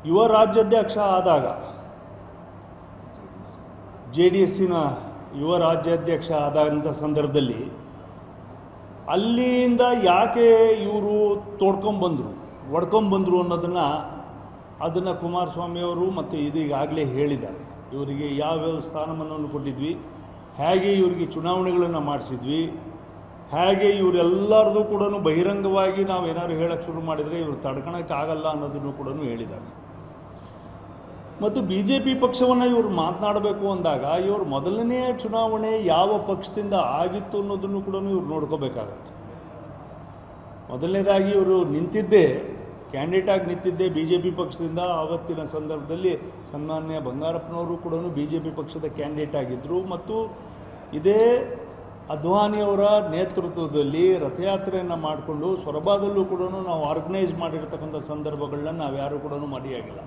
ಯುವ ರಾಜ್ಯಾಧ್ಯಕ್ಷ ಆದಾಗ ಜೆ ಡಿ ಎಸ್ಸಿನ ಯುವ ರಾಜ್ಯಾಧ್ಯಕ್ಷ ಆದಂಥ ಸಂದರ್ಭದಲ್ಲಿ ಅಲ್ಲಿಂದ ಯಾಕೆ ಇವರು ತೋಡ್ಕೊಂಬಂದರು ಒಡ್ಕೊಂಬಂದರು ಅನ್ನೋದನ್ನು ಅದನ್ನು ಕುಮಾರಸ್ವಾಮಿಯವರು ಮತ್ತು ಇದು ಈಗಾಗಲೇ ಹೇಳಿದ್ದಾರೆ ಇವರಿಗೆ ಯಾವ್ಯಾವ ಸ್ಥಾನಮಾನವನ್ನು ಕೊಟ್ಟಿದ್ವಿ ಹೇಗೆ ಇವರಿಗೆ ಚುನಾವಣೆಗಳನ್ನು ಮಾಡಿಸಿದ್ವಿ ಹೇಗೆ ಇವರೆಲ್ಲರದು ಕೂಡ ಬಹಿರಂಗವಾಗಿ ನಾವು ಏನಾದ್ರು ಹೇಳಕ್ಕೆ ಶುರು ಮಾಡಿದರೆ ಇವರು ತಡ್ಕೊಳಕ್ಕೆ ಆಗಲ್ಲ ಅನ್ನೋದನ್ನು ಕೂಡ ಹೇಳಿದ್ದಾರೆ ಮತ್ತು ಬಿ ಜೆ ಪಿ ಪಕ್ಷವನ್ನು ಇವರು ಮಾತನಾಡಬೇಕು ಅಂದಾಗ ಇವರು ಮೊದಲನೇ ಚುನಾವಣೆ ಯಾವ ಪಕ್ಷದಿಂದ ಆಗಿತ್ತು ಅನ್ನೋದನ್ನು ಕೂಡ ಇವ್ರು ನೋಡ್ಕೋಬೇಕಾಗತ್ತೆ ಮೊದಲನೇದಾಗಿ ಇವರು ನಿಂತಿದ್ದೇ ಕ್ಯಾಂಡಿಡೇಟ್ ಆಗಿ ನಿಂತಿದ್ದೇ ಬಿ ಜೆ ಪಿ ಪಕ್ಷದಿಂದ ಆವತ್ತಿನ ಸಂದರ್ಭದಲ್ಲಿ ಸನ್ಮಾನ್ಯ ಬಂಗಾರಪ್ಪನವರು ಕೂಡ ಬಿ ಜೆ ಪಿ ಪಕ್ಷದ ಕ್ಯಾಂಡಿಡೇಟ್ ಆಗಿದ್ದರು ಮತ್ತು ಇದೇ ಅದ್ವಾನಿಯವರ ನೇತೃತ್ವದಲ್ಲಿ ರಥಯಾತ್ರೆಯನ್ನು ಮಾಡಿಕೊಂಡು ಸೊರಬಾದಲ್ಲೂ ಕೂಡ ನಾವು ಆರ್ಗನೈಸ್ ಮಾಡಿರ್ತಕ್ಕಂಥ ಸಂದರ್ಭಗಳನ್ನ ನಾವು ಯಾರೂ ಕೂಡ ಮರೆಯಾಗಿಲ್ಲ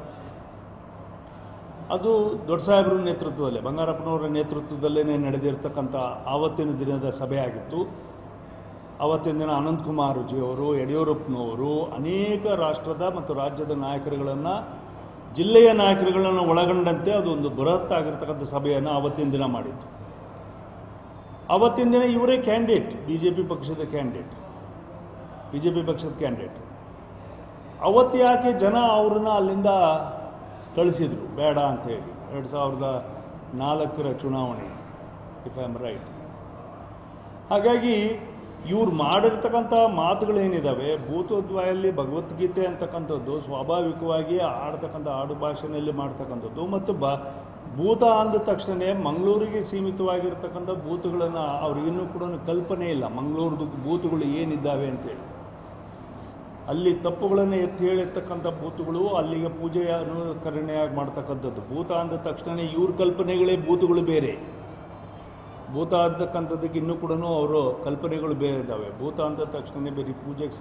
ಅದು ದೊಡ್ಡ ಸಾಹೇಬ್ರ ನೇತೃತ್ವದಲ್ಲೇ ಬಂಗಾರಪ್ಪನವರ ನೇತೃತ್ವದಲ್ಲೇ ನಡೆದಿರ್ತಕ್ಕಂಥ ಆವತ್ತಿನ ದಿನದ ಸಭೆ ಆಗಿತ್ತು ಆವತ್ತಿನ ದಿನ ಅನಂತಕುಮಾರ್ ಜಿಯವರು ಯಡಿಯೂರಪ್ಪನವರು ಅನೇಕ ರಾಷ್ಟ್ರದ ಮತ್ತು ರಾಜ್ಯದ ನಾಯಕರುಗಳನ್ನು ಜಿಲ್ಲೆಯ ನಾಯಕರುಗಳನ್ನು ಒಳಗೊಂಡಂತೆ ಅದೊಂದು ಬೃಹತ್ ಆಗಿರ್ತಕ್ಕಂಥ ಸಭೆಯನ್ನು ಆವತ್ತಿನ ದಿನ ಮಾಡಿತ್ತು ಆವತ್ತಿನ ದಿನ ಇವರೇ ಕ್ಯಾಂಡಿಡೇಟ್ ಬಿ ಜೆ ಪಿ ಪಕ್ಷದ ಕ್ಯಾಂಡಿಡೇಟ್ ಬಿ ಜೆ ಪಿ ಪಕ್ಷದ ಕ್ಯಾಂಡಿಡೇಟ್ ಅವತ್ತು ಯಾಕೆ ಜನ ಅವ್ರನ್ನ ಅಲ್ಲಿಂದ ಕಳಿಸಿದರು ಬೇಡ ಅಂತೇಳಿ ಎರಡು ಸಾವಿರದ ನಾಲ್ಕರ ಚುನಾವಣೆ ಇಫ್ ಐ ಆಮ್ ರೈಟ್ ಹಾಗಾಗಿ ಇವ್ರು ಮಾಡಿರ್ತಕ್ಕಂಥ ಮಾತುಗಳೇನಿದ್ದಾವೆ ಭೂತೋದ್ವಾಯಲ್ಲಿ ಭಗವದ್ಗೀತೆ ಅಂತಕ್ಕಂಥದ್ದು ಸ್ವಾಭಾವಿಕವಾಗಿ ಆಡ್ತಕ್ಕಂಥ ಆಡು ಭಾಷೆಯಲ್ಲಿ ಮಾಡ್ತಕ್ಕಂಥದ್ದು ಮತ್ತು ಬ ಭೂತ ಅಂದ ತಕ್ಷಣ ಮಂಗಳೂರಿಗೆ ಸೀಮಿತವಾಗಿರ್ತಕ್ಕಂಥ ಭೂತಗಳನ್ನು ಅವ್ರಿಗಿನ್ನೂ ಕೂಡ ಕಲ್ಪನೆ ಇಲ್ಲ ಮಂಗಳೂರದು ಭೂತಗಳು ಏನಿದ್ದಾವೆ ಅಂತೇಳಿ ಅಲ್ಲಿ ತಪ್ಪುಗಳನ್ನು ಎತ್ತಿ ಹೇಳಿರ್ತಕ್ಕಂಥ ಭೂತಗಳು ಅಲ್ಲಿಗೆ ಪೂಜೆಯ ಅನುಕರಣೆಯಾಗಿ ಮಾಡ್ತಕ್ಕಂಥದ್ದು ಭೂತ ಅಂದ ತಕ್ಷಣ ಇವ್ರ ಕಲ್ಪನೆಗಳೇ ಭೂತಗಳು ಬೇರೆ ಭೂತ ಅಂತಕ್ಕಂಥದ್ದಕ್ಕೆ ಇನ್ನೂ ಕೂಡ ಅವರು ಕಲ್ಪನೆಗಳು ಬೇರೆ ಇದ್ದಾವೆ ಭೂತ ಅಂದ ತಕ್ಷಣ ಬರೀ ಪೂಜೆಗೆ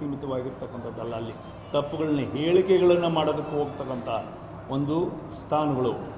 ಸೀಮಿತವಾಗಿರ್ತಕ್ಕಂಥದ್ದಲ್ಲ ಅಲ್ಲಿ ತಪ್ಪುಗಳನ್ನ ಹೇಳಿಕೆಗಳನ್ನು ಮಾಡೋದಕ್ಕೆ ಹೋಗ್ತಕ್ಕಂಥ ಒಂದು ಸ್ಥಾನಗಳು